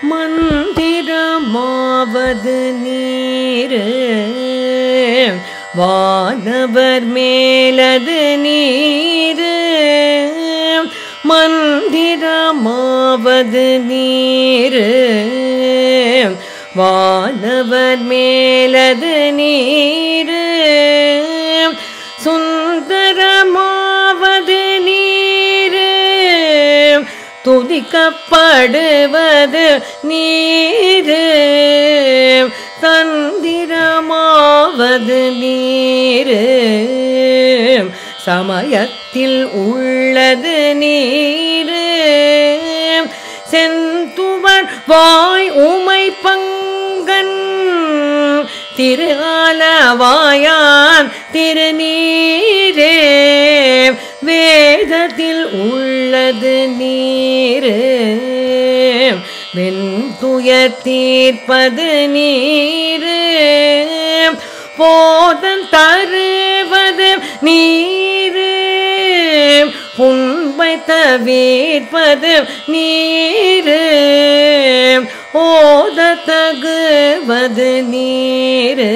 மந்திரமாவது நீரு வானவர் மேலது நீரு மந்திரமாவது நீரு வானவர் மேலது நீரு சுந்தரமாவது நீரு துதிக்கப்படுவது நீரு தந்திரமாவது நீரு சமயத்தில் உள்ளது நீரு செந்துவர் வாய் உமை பங்கன் திரு ஆலவாயான் திருநீரே வேதத்தில் உள்ளது நீரு வெண்துயர் தீர்ப்பது நீரு போதன் தருவது நீரு புண்பை தவிர்ப்பது நீரு ஓத தகுவது நீரு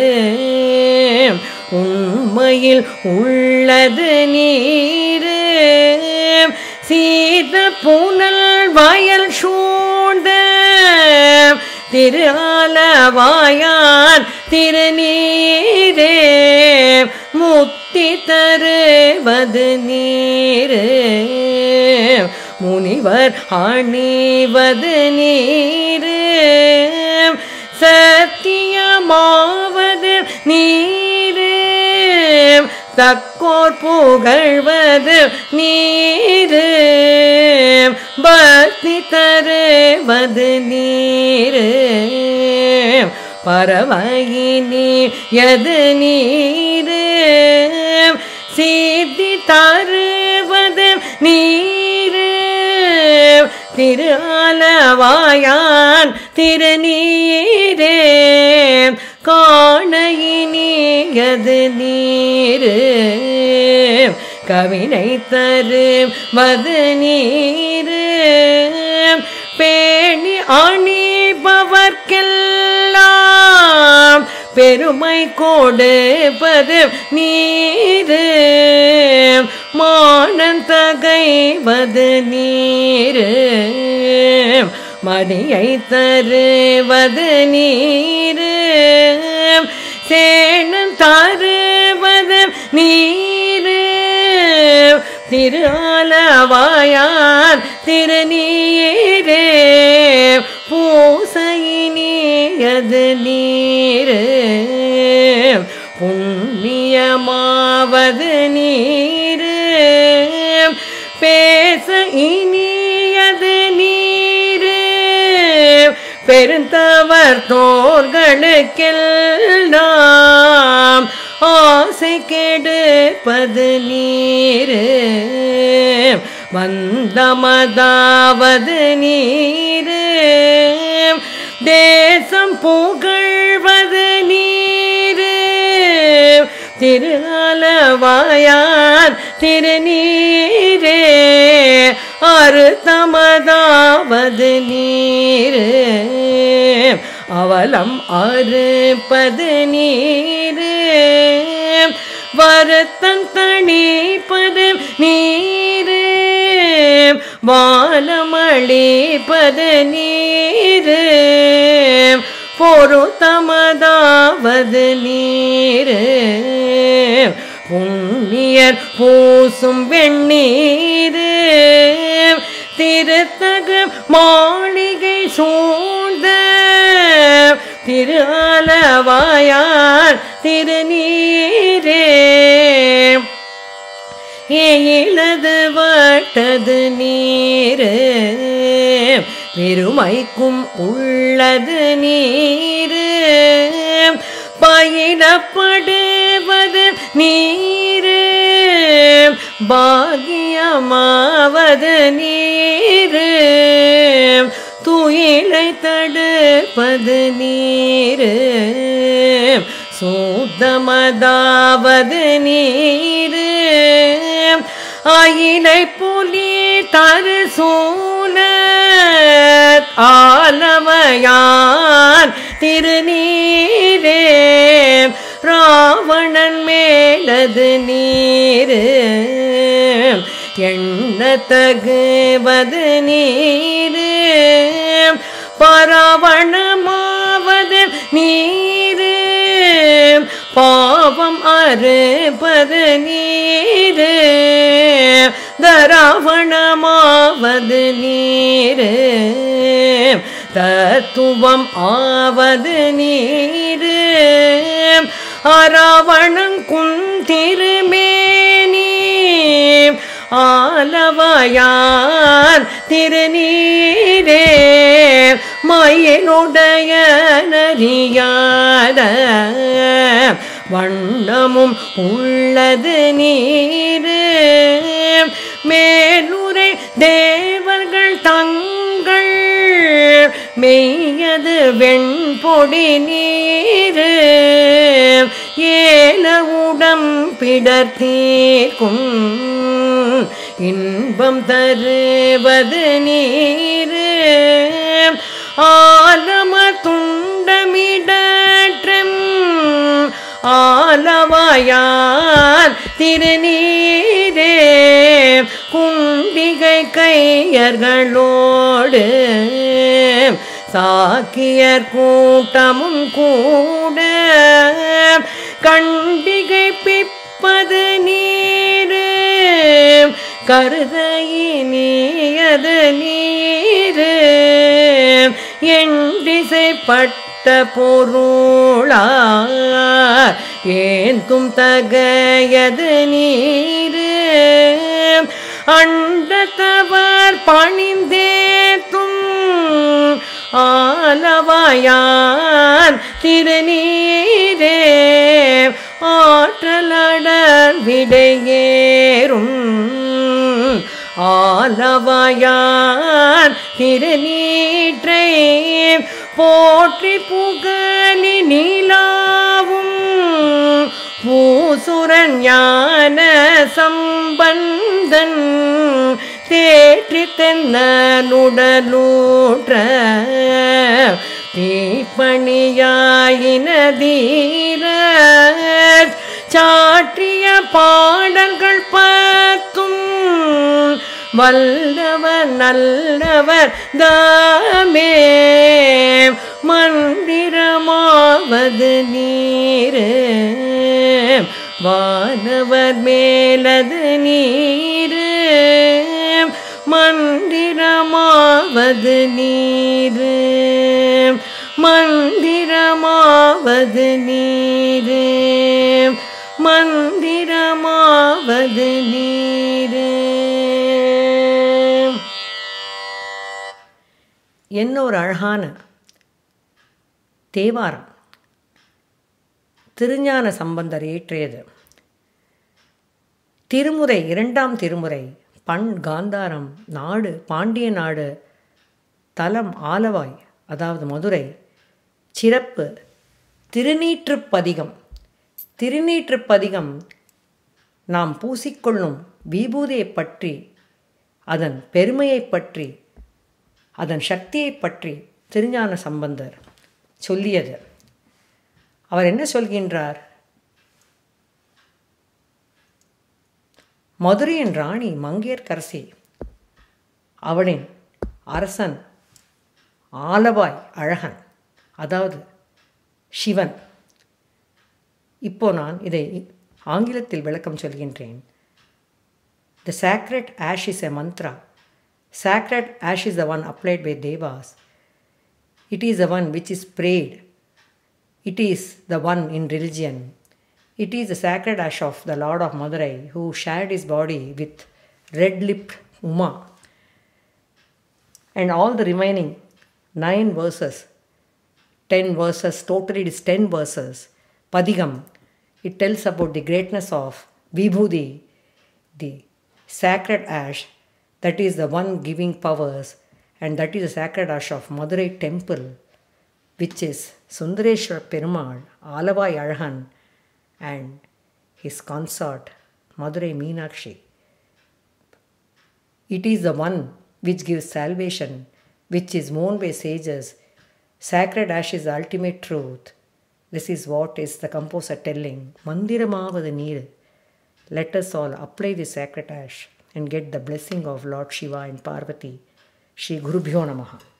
உண்மையில் உள்ளது நீரு சீத புனல் வயல் சூழ்ந்த திரு ஆலவாயான் திருநீரே முத்தி தருவது நீரு முனிவர் அணிவது நீரு சத்தியமாவது நீரு தக்கோர் புகழ்வது நீரு பக்தி தருவது நீரு பறவையினி எது நீரு சித்தி தருவது நீரு திரு ஆலவாயான் திருநீரே காணையினியது நீரு கவினை தரும் மது நீரு பேணி அணிபவர்க்கெல்லாம் பெருமை கொடுப்பது நீரு மானன் தகைவது நீரு மதியை தருவது நீரு சேனம் தருவது நீரு திரு ஆலவாயான் திருநீரே பூசையினியது நீரு புண்ணியமாவது நீரு பேச இனியது நீரு பெருந்தவர் தோர்களுக்கெல்லாம் ஆசை கெடுப்பது நீரு வந்தமதாவது நீரு தேசம் புகழ்வது நீரு திரு ஆலவாயான் திருநீரே அறுத்தமதாவது நீரு அவலம் அறுப்பது நீரு வருத்தம் தணிப்பது நீரு வானமளிப்பது நீரு பொருத்தமதாவது நீரு புண்ணியர் பூசும் வெண்ணீரு திருத்தக மாளிகை சூழ்ந்த திரு ஆலவாயார் திருநீரே இழது வட்டது நீரு பெருமைக்கும் உள்ளது நீரு பயிரப்படுவது நீரு பாகியமாவது நீரு துயிலை தடுப்பது நீரு சூதமதாவது நீரு அயிலை புலி தரு சூல ஆலவர் ஆலவயான் திருநீரே ராவணன் மேலது நீரு எண்ண தகுவது நீரு பரவணமாவது நீரு பாவம் அறுப்பது நீரு தராவணமாவது நீரு தத்துவம் ஆவது நீரு அரவணம் குந்திருமேனி ஆலவயான் திருநீரே மயிலுடைய நறியாத வண்ணமும் உள்ளது நீரு மேலுரை தேவர்கள் தங்கள் மெய்யது வெண்பொடி நீரு ஏலவுடம் பிடர்த்தீர்க்கும் இன்பம் தருவது நீரு ஆலம துண்டமிடற்றம் ஆலவாயான் திருநீரே குண்டிகை கையர்களோடு சாக்கியர் கூட்டமும் கூட கண்டிகை பிப்பது நீரு கருதையினியது நீரு எண்டிசைப்பட்ட பொருளா ஏந்தும் தகையது நீரு அண்டத்தவர் பணிந்தேத்தும் ஆலவாயான் திருநீரே ஆற்றலடர் விடையேறும் ஆலவாயான் திருநீற்றை போற்றி புகழி நீலாவும் பூசுரன் ஞான சம்பந்தன் தேற்றி தென்னனுடலூற்ற தீப்பணியாயின தீர சாற்றிய பாடல்கள் பத்தும் வல்லவர் நல்லவர் தாமே மந்திரமாவது நீரு வானவர் மேலது நீரு மந்திரமாவது நீரு மந்திரமாவது நீரு மந்திரமாவது நீரு என்ன ஒரு அழகான தேவாரம் திருஞான சம்பந்தர் ஏற்றியது திருமுறை இரண்டாம் திருமுறை பண் காந்தாரம் நாடு பாண்டிய நாடு தலம் ஆலவாய் அதாவது மதுரை சிறப்பு திருநீற்றுப்பதிகம் திருநீற்றுப்பதிகம் நாம் பூசிக்கொள்ளும் விபூதியைப் பற்றி அதன் பெருமையைப் பற்றி அதன் சக்தியைப் பற்றி திருஞான சம்பந்தர் சொல்லியது அவர் என்ன சொல்கின்றார் மதுரையின் ராணி மங்கையர்க்கரசி அவளின் அரசன் ஆலவாய் அழகன் அதாவது சிவன் இப்போ நான் இதை ஆங்கிலத்தில் விளக்கம் சொல்கின்றேன் த sacred ash is a mantra sacred ash is the one applied by devas it is the one which is prayed it is the one in religion it is the sacred ash of the lord of madurai who shared his body with red-lipped uma and all the remaining nine verses 10 verses, totally it is 10 verses. Padigam, it tells about the greatness of Vibhudi, the sacred ash, that is the one giving powers, and that is the sacred ash of Madurai temple, which is Sundareshwar Perumal, Alavai Arhan, and his consort, Madurai Meenakshi. It is the one which gives salvation, which is known by sages Sacred ash is the ultimate truth. This is what is the composer telling. Mandiramaவது நீர் let us all apply the sacred ash and get the blessing of Lord Shiva and Parvati. Shri Gurubhyo Namaha.